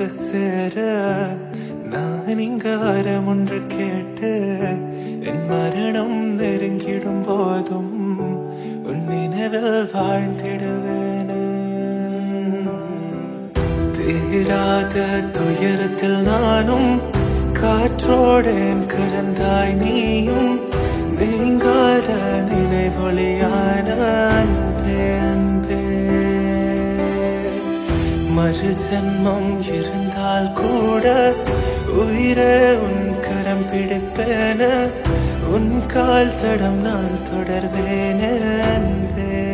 வந்து சேர நான் இங்க வரம் ஒன்று கேட்டு என் மரணம் நெருங்கிடும் போதும் உன் நினைவில் வாழ்ந்திடுவேனே தீராத துயரத்தில் நானும் காற்றோடேன் கலந்தாய் நீயும் நீங்காத நினைவொளியான அன்பே அன்பே மறு ஜென்மம் இருந்தால் கூட உயிரே உன் கரம் பிடிப்பேன உன் கால் தடம் நான் தொடர்வேனே அன்பே